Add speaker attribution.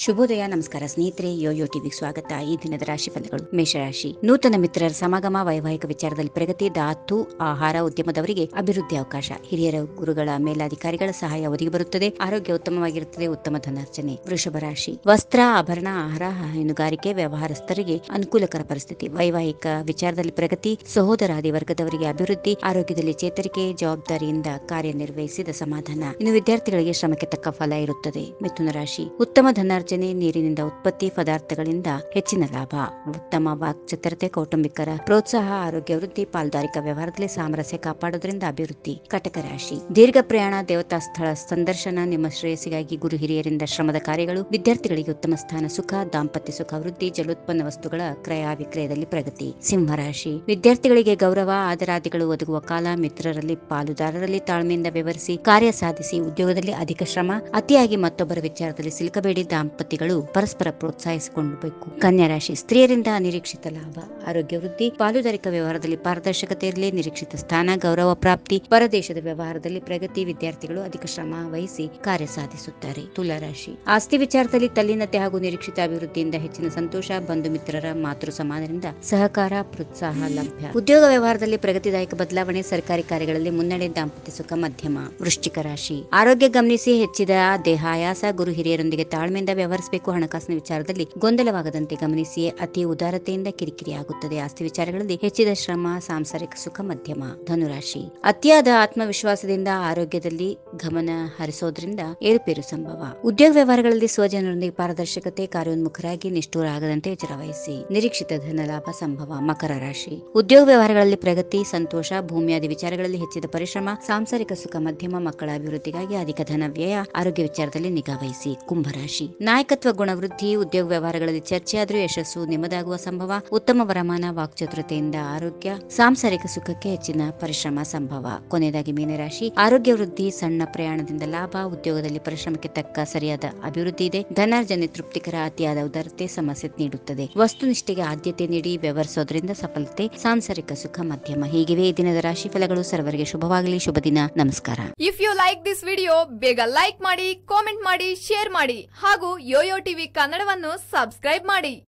Speaker 1: ಶುಭೋದಯ ನಮಸ್ಕಾರ ಸ್ನೇಹಿತರೆ ಯೋಯೋ ಟಿವಿಗೆ ಸ್ವಾಗತ ಈ ದಿನದ ರಾಶಿ ಫಲಗಳು ಮೇಷರಾಶಿ ನೂತನ ಮಿತ್ರರ ಸಮಾಗಮ ವೈವಾಹಿಕ ವಿಚಾರದಲ್ಲಿ ಪ್ರಗತಿ ಧಾತು ಆಹಾರ ಉದ್ಯಮದವರಿಗೆ ಅಭಿವೃದ್ಧಿ ಅವಕಾಶ ಹಿರಿಯರ ಗುರುಗಳ ಮೇಲಾಧಿಕಾರಿಗಳ ಸಹಾಯ ಒದಗಿ ಬರುತ್ತದೆ ಆರೋಗ್ಯ ಉತ್ತಮವಾಗಿರುತ್ತದೆ ಉತ್ತಮ ಧನಾರ್ಜನೆ ವೃಷಭ ರಾಶಿ ವಸ್ತ್ರ ಆಭರಣ ಆಹಾರ ಹೈನುಗಾರಿಕೆ ವ್ಯವಹಾರಸ್ಥರಿಗೆ ಅನುಕೂಲಕರ ಪರಿಸ್ಥಿತಿ ವೈವಾಹಿಕ ವಿಚಾರದಲ್ಲಿ ಪ್ರಗತಿ ಸಹೋದರಾದಿ ವರ್ಗದವರಿಗೆ ಅಭಿವೃದ್ಧಿ ಆರೋಗ್ಯದಲ್ಲಿ ಚೇತರಿಕೆ ಜವಾಬ್ದಾರಿಯಿಂದ ಕಾರ್ಯನಿರ್ವಹಿಸಿದ ಸಮಾಧಾನ ಇನ್ನು ವಿದ್ಯಾರ್ಥಿಗಳಿಗೆ ಶ್ರಮಕ್ಕೆ ತಕ್ಕ ಫಲ ಇರುತ್ತದೆ ಮಿಥುನ ರಾಶಿ ಉತ್ತಮ ಧನಾರ್ಜನೆ ನೀರಿನಿಂದ ಉತ್ಪತ್ತಿ ಪದಾರ್ಥಗಳಿಂದ ಹೆಚ್ಚಿನ ಲಾಭ ಉತ್ತಮ ವಾಕ್ಚತುರತೆ ಕೌಟುಂಬಿಕರ ಪ್ರೋತ್ಸಾಹ ಆರೋಗ್ಯ ವೃದ್ಧಿ ಪಾಲ್ದಾರಿಕಾ ವ್ಯವಹಾರದಲ್ಲಿ ಸಾಮರಸ್ಯ ಕಾಪಾಡುವುದರಿಂದ ಅಭಿವೃದ್ಧಿ ಕಟಕ ರಾಶಿ ದೀರ್ಘ ಪ್ರಯಾಣ ದೇವತಾ ಸ್ಥಳ ಸಂದರ್ಶನ ನಿಮ್ಮ ಶ್ರೇಯಸ್ಸಿಗಾಗಿ ಗುರು ಹಿರಿಯರಿಂದ ಶ್ರಮದ ಕಾರ್ಯಗಳು ವಿದ್ಯಾರ್ಥಿಗಳಿಗೆ ಉತ್ತಮ ಸ್ಥಾನ ಸುಖ ದಾಂಪತ್ಯ ಸುಖ ವೃದ್ಧಿ ಜಲೋತ್ಪನ್ನ ವಸ್ತುಗಳ ಕ್ರಯ ವಿಕ್ರಯದಲ್ಲಿ ಪ್ರಗತಿ ಸಿಂಹರಾಶಿ ವಿದ್ಯಾರ್ಥಿಗಳಿಗೆ ಗೌರವ ಆದರಾದಿಗಳು ಒದಗುವ ಕಾಲ ಮಿತ್ರರಲ್ಲಿ ಪಾಲುದಾರರಲ್ಲಿ ತಾಳ್ಮೆಯಿಂದ ವ್ಯವಹರಿಸಿ ಕಾರ್ಯ ಸಾಧಿಸಿ ಉದ್ಯೋಗದಲ್ಲಿ ಅಧಿಕ ಶ್ರಮ ಅತಿಯಾಗಿ ಮತ್ತೊಬ್ಬರ ವಿಚಾರದಲ್ಲಿ ಸಿಲುಕಬೇಡಿ ದಾಂಪತಿಗಳು ಪರಸ್ಪರ ಪ್ರೋತ್ಸಾಹಿಸಿಕೊಳ್ಳಬೇಕು ಕನ್ಯಾ ರಾಶಿ ಸ್ತ್ರೀಯರಿಂದ ಅನಿರೀಕ್ಷಿತ ಲಾಭ ಆರೋಗ್ಯ ವೃದ್ಧಿ ಪಾಲುದಾರಿಕಾ ವ್ಯವಹಾರದಲ್ಲಿ ಪಾರದರ್ಶಕತೆ ಇರಲಿ ನಿರೀಕ್ಷಿತ ಸ್ಥಾನ ಗೌರವ ಪ್ರಾಪ್ತಿ ಪರದೇಶದ ವ್ಯವಹಾರದಲ್ಲಿ ಪ್ರಗತಿ ವಿದ್ಯಾರ್ಥಿಗಳು ಅಧಿಕ ಶ್ರಮ ವಹಿಸಿ ಕಾರ್ಯ ಸಾಧಿಸುತ್ತಾರೆ ತುಲಾ ರಾಶಿ ಆಸ್ತಿ ವಿಚಾರದಲ್ಲಿ ತಲ್ಲೀನತೆ ಹಾಗೂ ನಿರೀಕ್ಷಿತ ಅಭಿವೃದ್ಧಿಯಿಂದ ಹೆಚ್ಚಿನ ಸಂತೋಷ ಬಂಧು ಮಿತ್ರರ ಮಾತೃ ಸಮಾನದಿಂದ ಸಹಕಾರ ಪ್ರೋತ್ಸಾಹ ಲಭ್ಯ ಉದ್ಯೋಗ ವ್ಯವಹಾರದಲ್ಲಿ ಪ್ರಗತಿದಾಯಕ ಬದಲಾವಣೆ ಸರ್ಕಾರಿ ಕಾರ್ಯಗಳಲ್ಲಿ ಮುನ್ನಡೆ ದಾಂಪತ್ಯ ಸುಖ ಮಧ್ಯಮ ವೃಶ್ಚಿಕ ರಾಶಿ ಆರೋಗ್ಯ ಗಮನಿಸಿ ಹೆಚ್ಚಿದ ದೇಹಾಯಾಸ ಗುರು ಹಿರಿಯರೊಂದಿಗೆ ತಾಳ್ಮೆಯಿಂದ ವ್ಯವಹರಿಸಬೇಕು ಹಣಕಾಸಿನ ವಿಚಾರದಲ್ಲಿ ಗೊಂದಲವಾಗದಂತೆ ಗಮನಿಸಿ ಅತಿ ಉದಾರತೆಯಿಂದ ಕಿರಿಕಿರಿ ಆಗುತ್ತದೆ ಆಸ್ತಿ ವಿಚಾರಗಳಲ್ಲಿ ಹೆಚ್ಚಿದ ಶ್ರಮ ಸಾಂಸಾರಿಕ ಸುಖ ಮಧ್ಯಮ ಧನುರಾಶಿ ಅತಿಯಾದ ಆತ್ಮವಿಶ್ವಾಸದಿಂದ ಆರೋಗ್ಯದಲ್ಲಿ ಗಮನ ಹರಿಸೋದ್ರಿಂದ ಏರುಪೇರು ಸಂಭವ ಉದ್ಯೋಗ ವ್ಯವಹಾರಗಳಲ್ಲಿ ಸ್ವಜನರೊಂದಿಗೆ ಪಾರದರ್ಶಕತೆ ಕಾರ್ಯೋನ್ಮುಖರಾಗಿ ನಿಷ್ಠೂರ ಆಗದಂತೆ ಎಚ್ಚರ ವಹಿಸಿ ನಿರೀಕ್ಷಿತ ಧನಲಾಭ ಸಂಭವ ಮಕರ ರಾಶಿ ಉದ್ಯೋಗ ವ್ಯವಹಾರಗಳಲ್ಲಿ ಪ್ರಗತಿ ಸಂತೋಷ ಭೂಮಿಯಾದಿ ವಿಚಾರಗಳಲ್ಲಿ ಹೆಚ್ಚಿದ ಪರಿಶ್ರಮ ಸಾಂಸಾರಿಕ ಸುಖ ಮಧ್ಯಮ ಮಕ್ಕಳ ಅಭಿವೃದ್ಧಿಗಾಗಿ ಅಧಿಕ ಧನ ವ್ಯಯ ಆರೋಗ್ಯ ವಿಚಾರದಲ್ಲಿ ನಿಗಾ ವಹಿಸಿ ಕುಂಭರಾಶಿ ನಾಯಕತ್ವ ಗುಣವೃದ್ಧಿ ಉದ್ಯೋಗ ವ್ಯವಹಾರಗಳಲ್ಲಿ ಚರ್ಚೆ ಆದರೂ ಯಶಸ್ಸು ನಿಮ್ಮದಾಗುವ ಸಂಭವ ಉತ್ತಮ ವರಮಾನ ವಾಕ್ಚತುರತೆಯಿಂದ ಆರೋಗ್ಯ ಸಾಂಸಾರಿಕ ಸುಖಕ್ಕೆ ಹೆಚ್ಚಿನ ಪರಿಶ್ರಮ ಸಂಭವ ಕೊನೆಯದಾಗಿ ಮೀನರಾಶಿ ಆರೋಗ್ಯ ವೃದ್ಧಿ ಸಣ್ಣ ಪ್ರಯಾಣದಿಂದ ಲಾಭ ಉದ್ಯೋಗದಲ್ಲಿ ಪರಿಶ್ರಮಕ್ಕೆ ತಕ್ಕ ಸರಿಯಾದ ಅಭಿವೃದ್ಧಿ ಇದೆ ಧನಾರ್ಜನೆ ತೃಪ್ತಿಕರ ಅತಿಯಾದ ಉದಾರತೆ ಸಮಸ್ಯೆ ನೀಡುತ್ತದೆ ವಸ್ತುನಿಷ್ಠೆಗೆ ಆದ್ಯತೆ ನೀಡಿ ವ್ಯವಹರಿಸೋದ್ರಿಂದ ಸಫಲತೆ ಸಾಂಸಾರಿಕ ಸುಖ ಮಧ್ಯಮ ಹೀಗಿವೆ ಈ ದಿನದ ರಾಶಿ ಫಲಗಳು ಸರ್ವರಿಗೆ ಶುಭವಾಗಲಿ ಶುಭ ದಿನ ನಮಸ್ಕಾರ
Speaker 2: if you like this video ಬೇಗ ಲೈಕ್ ಮಾಡಿ ಕಾಮೆಂಟ್ ಮಾಡಿ ಶೇರ್ ಮಾಡಿ ಹಾಗೂ ಯೋಯೋ ಟಿವಿ ಕನ್ನಡವನ್ನು ಸಬ್ಸ್ಕ್ರೈಬ್ ಮಾಡಿ